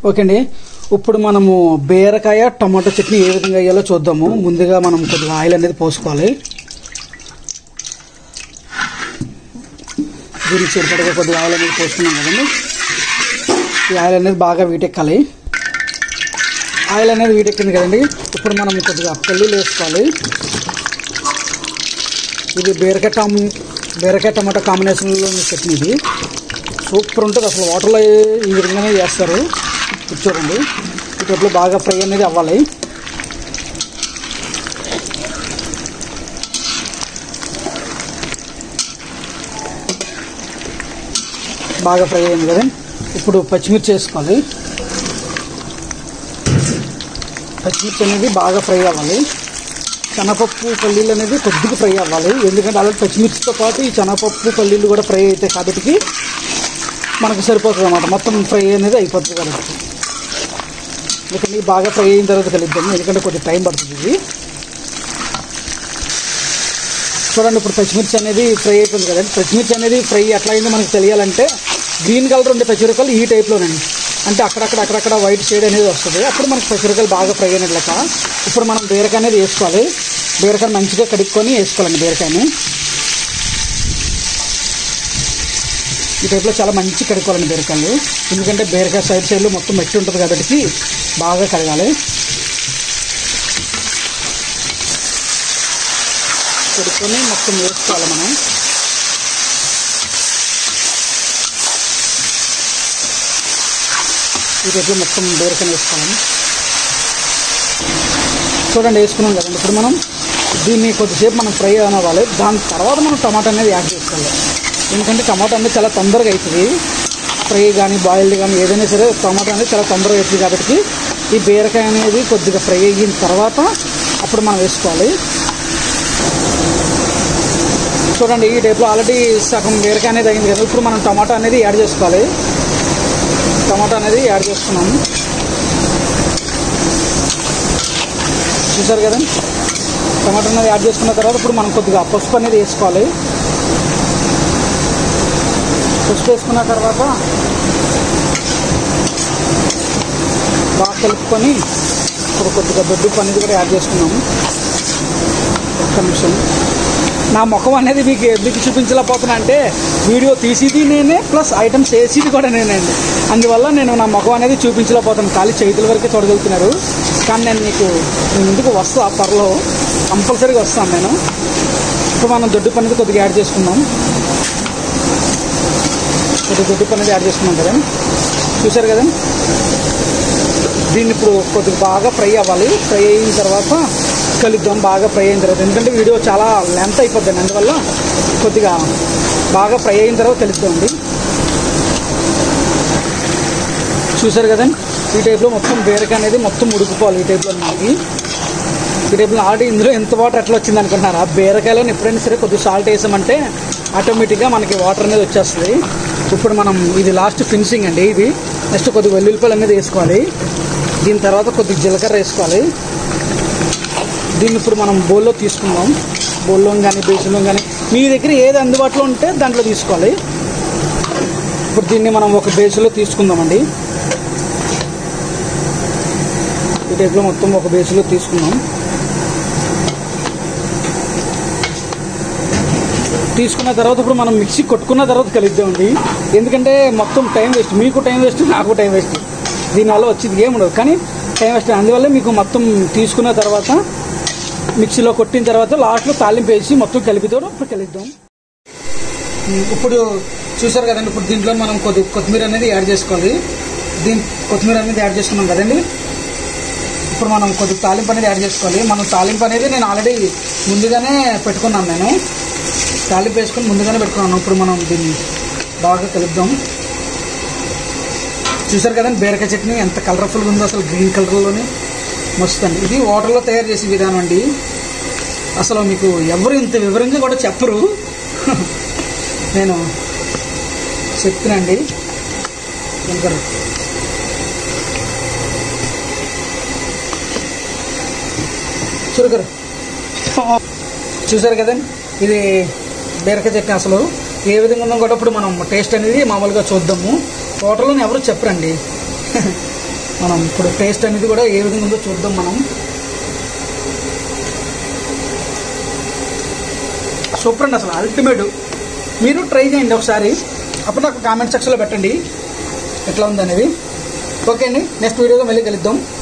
okay అండి ఇప్పుడు మనము బీరకాయ టమాటో చట్నీ ఏ విధంగా వేయాలో చూద్దాము ముందుగా మనం కొద్దిగా ఆయిల్ అనేది పోసుకోవాలి దీనికి సరిపడగా కొద్దిగా ఆయిల్ అనేది పోసుకున్నాం కదండి ఈ ఆయిల్ అనేది బాగా వీటెక్కాలి ఆయిల్ అనేది వీటెక్కింది కదండి ఇప్పుడు మనం కొద్దిగా పల్లీలు వేసుకోవాలి ఇది బీరకాయ టమ్ బీరకాయ టమాటో కాంబినేషన్లో ఉన్న చట్నీ ఇది సూపర్ ఉంటుంది అసలు వాటర్లో ఈ విధంగానే చేస్తారు ఇది చూడండి ఇటప్పుడు బాగా ఫ్రై అనేది అవ్వాలి బాగా ఫ్రై అయింది కదా ఇప్పుడు పచ్చిమిర్చి వేసుకోవాలి పచ్చిమిర్చి అనేది బాగా ఫ్రై అవ్వాలి శనగపప్పు పల్లీలు అనేది కొద్దిగా ఫ్రై అవ్వాలి ఎందుకంటే అలాగే పచ్చిమిర్చితో పాటు ఈ శనగపప్పు పల్లీలు కూడా ఫ్రై అవుతాయి కాబట్టి మనకు సరిపోతుంది అనమాట మొత్తం ఫ్రై అనేది అయిపోతుంది కాబట్టి ఎందుకంటే ఇవి బాగా ఫ్రై అయిన తర్వాత కలుద్దాం ఎందుకంటే కొంచెం టైం పడుతుంది ఇది చూడండి ఇప్పుడు పచ్చిమిర్చి అనేది ఫ్రై అయిపోయింది కదండి పచ్చిమిర్చి అనేది ఫ్రై ఎట్లా అయిందో మనకు తెలియాలంటే గ్రీన్ కలర్ ఉండే పచ్చిమిరపకాయలు ఈ టైప్లోనండి అంటే అక్కడక్కడ అక్కడక్కడ వైట్ షేడ్ అనేది వస్తుంది అప్పుడు మనకి పచ్చిమిరపకాయలు బాగా ఫ్రై అయినట్లు లెక్క ఇప్పుడు మనం బీరకాయ అనేది వేసుకోవాలి బీరకాయ మంచిగా కడుక్కొని వేసుకోవాలండి బీరకాయని ఈ టైప్లో చాలా మంచి కడుక్కోవాలండి బీరకాయలు ఎందుకంటే బీరకాయ సైడ్ సైడ్లో మొత్తం మట్టి ఉంటుంది కాబట్టి బాగా కడగాలి కడుక్కొని మొత్తం వేసుకోవాలి మనం ఈ టైప్లో మొత్తం బీరకాయ వేసుకోవాలి చూడండి వేసుకున్నాం కదండి ఇప్పుడు మనం దీన్ని కొద్దిసేపు మనం ఫ్రై అవ్వాలి దాని తర్వాత మనం టమాటా అనేది యాడ్ చేసుకోవాలి ఎందుకంటే టమాటా అనేది చాలా తొందరగా అవుతుంది ఫ్రై కానీ బాయిల్డ్ కానీ ఏదైనా సరే టమాటా అనేది చాలా తొందరగా అవుతుంది కాబట్టి ఈ బీరకాయ అనేది కొద్దిగా ఫ్రై అయిన తర్వాత అప్పుడు మనం వేసుకోవాలి చూడండి ఈ టైప్లో ఆల్రెడీ సగం బీరకాయ అనేది అయింది కదా ఇప్పుడు మనం టమాటా అనేది యాడ్ చేసుకోవాలి టమాటా అనేది యాడ్ చేసుకున్నాము చూసారు కదా టమాటా అనేది యాడ్ చేసుకున్న తర్వాత ఇప్పుడు మనం కొద్దిగా పసుపు అనేది వేసుకోవాలి పసుపు వేసుకున్న తర్వాత బాగా కలుపుకొని ఇప్పుడు కొద్దిగా దొడ్డు అనేది కూడా యాడ్ చేసుకున్నాము ఒక్క నిమిషం నా ముఖం అనేది మీకు ఎందుకు చూపించలేకపోతున్నా అంటే వీడియో తీసేది నేనే ప్లస్ ఐటమ్స్ వేసేది కూడా నేనండి అందువల్ల నేను నా ముఖం అనేది చూపించలేకపోతాను ఖాళీ చేతుల వరకే చూడగలుగుతున్నారు కానీ నేను మీకు నేను ఇంటికి వస్తా త్వరలో కంపల్సరీగా వస్తాను నేను ఇప్పుడు మనం దొడ్డు పన్నది కొద్దిగా యాడ్ చేసుకుందాం కొద్దిగా దొడ్డు పన్నది యాడ్ చేసుకున్నాం కదా చూసారు కదా దీన్ని ఇప్పుడు కొద్దిగా బాగా ఫ్రై అవ్వాలి ఫ్రై అయిన తర్వాత కలుద్దాం బాగా ఫ్రై అయిన తర్వాత ఎందుకంటే వీడియో చాలా లెంత్ అయిపోద్ది అందువల్ల కొద్దిగా బాగా ఫ్రై అయిన తర్వాత కలుద్దామండి చూసారు కదండి ఈ టైప్లో మొత్తం బీరకాయ అనేది మొత్తం ఉడికిపోవాలి ఈ టైప్లో మనకి ఈ టైప్లో ఆల్రెడీ ఇందులో ఎంత వాటర్ ఎట్లా వచ్చింది అనుకుంటున్నారా బీరకాయలో ఎప్పుడైనా సరే కొద్దిగా సాల్ట్ వేసామంటే ఆటోమేటిక్గా మనకి వాటర్ అనేది వచ్చేస్తుంది ఇప్పుడు మనం ఇది లాస్ట్ ఫినిషింగ్ అండి ఇది నెక్స్ట్ కొద్దిగా వెల్లుల్లిపాయలు అనేది వేసుకోవాలి దీని తర్వాత కొద్దిగా జీలకర్ర వేసుకోవాలి దీన్ని ఇప్పుడు మనం బౌల్లో తీసుకుందాం బౌల్లో కానీ బేసిన్లో కానీ మీ దగ్గర ఏది అందుబాటులో ఉంటే దాంట్లో తీసుకోవాలి ఇప్పుడు దీన్ని మనం ఒక బేస్లో తీసుకుందామండి ఈ టైప్లో మొత్తం ఒక బేస్లో తీసుకుందాం తీసుకున్న తర్వాత ఇప్పుడు మనం మిక్సీ కొట్టుకున్న తర్వాత కలుద్దామండి ఎందుకంటే మొత్తం టైం వేస్ట్ మీకు టైం వేస్ట్ నాకు టైం వేస్ట్ దీనివల్ల వచ్చేది ఏమి ఉండదు కానీ టైం వేస్ట్ అందువల్ల మీకు మొత్తం తీసుకున్న తర్వాత మిక్సీలో కొట్టిన తర్వాత లాస్ట్లో తాలింపు వేసి మొత్తం కలిపితో ఇప్పుడు కలుద్దాం ఇప్పుడు చూసారు కదండి ఇప్పుడు దీంట్లో మనం కొద్ది కొత్తిమీర అనేది యాడ్ చేసుకోవాలి దీని కొత్తిమీర అనేది యాడ్ చేసుకున్నాం కదండి ఇప్పుడు మనం కొద్ది తాలింపు అనేది యాడ్ చేసుకోవాలి మనం తాలింపు అనేది నేను ఆల్రెడీ ముందుగానే పెట్టుకున్నాను నేను తాలింపు వేసుకొని ముందుగానే పెట్టుకున్నాను ఇప్పుడు మనం దీన్ని బాగా కలుపుదాం చూసారు కదండి బీరకాయ చట్నీ ఎంత కలర్ఫుల్గా ఉందో అసలు గ్రీన్ కలర్లోనే మస్తు అండి ఇది వాటర్లో తయారు చేసే విధానం అండి అసలు మీకు ఎవరు ఇంత వివరంగా కూడా చెప్పరు నేను చెప్తున్నాండి ఇంకా చురుకరు చూసారు కదండి ఇది బీరకాయ చట్నీ అసలు ఏ విధంగా ఉందో కూడా ఇప్పుడు మనం టేస్ట్ అనేది మామూలుగా చూద్దాము హోటల్లో ఎవరు చెప్పరండి మనం ఇప్పుడు టేస్ట్ అనేది కూడా ఏ విధంగా ఉందో చూద్దాం మనం సూపర్ అండి అసలు అల్టిమేట్ మీరు ట్రై చేయండి ఒకసారి అప్పుడు నాకు కామెంట్ సెక్షన్లో పెట్టండి ఎట్లా ఉంది అనేది ఓకే అండి నెక్స్ట్ వీడియోలో మళ్ళీ కలుద్దాం